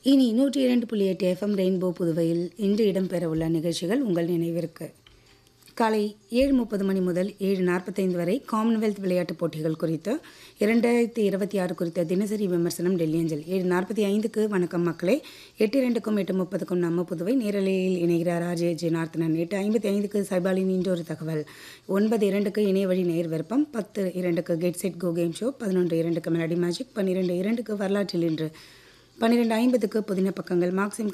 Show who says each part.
Speaker 1: இனி நூற்றி இரண்டு புள்ளி எட்டு எஃப்எம் ரெயின்போ புதுவையில் இன்று இடம்பெறவுள்ள நிகழ்ச்சிகள் உங்கள் நினைவிற்கு காலை ஏழு முப்பது மணி முதல் ஏழு நாற்பத்தைந்து வரை காமன்வெல்த் விளையாட்டுப் போட்டிகள் குறித்து இரண்டாயிரத்தி இருபத்தி ஆறு குறித்த தினசரி விமர்சனம் டெல்லி அஞ்சல் ஏழு நாற்பத்தி ஐந்துக்கு வணக்கம் மக்களே எட்டு இரண்டுக்கும் எட்டு முப்பதுக்கும் நம்ம புதுவை நேரலையில் இணைகிறார் ஆர்ஜே ஜெனார்த்தனன் எட்டு ஐம்பத்தி ஐந்துக்கு சைபாலின் இன்றொரு தகவல் ஒன்பது இரண்டுக்கு இணைய வழி நேர் விருப்பம் பத்து இரண்டுக்கு get set go game show பதினொன்று இரண்டுக்கு மெலடி மேஜிக் பன்னிரெண்டு இரண்டுக்கு வரலாற்றில் இன்று பன்னிரெண்டு ஐம்பதுக்கு புதின பக்கங்கள் மார்க்சிம்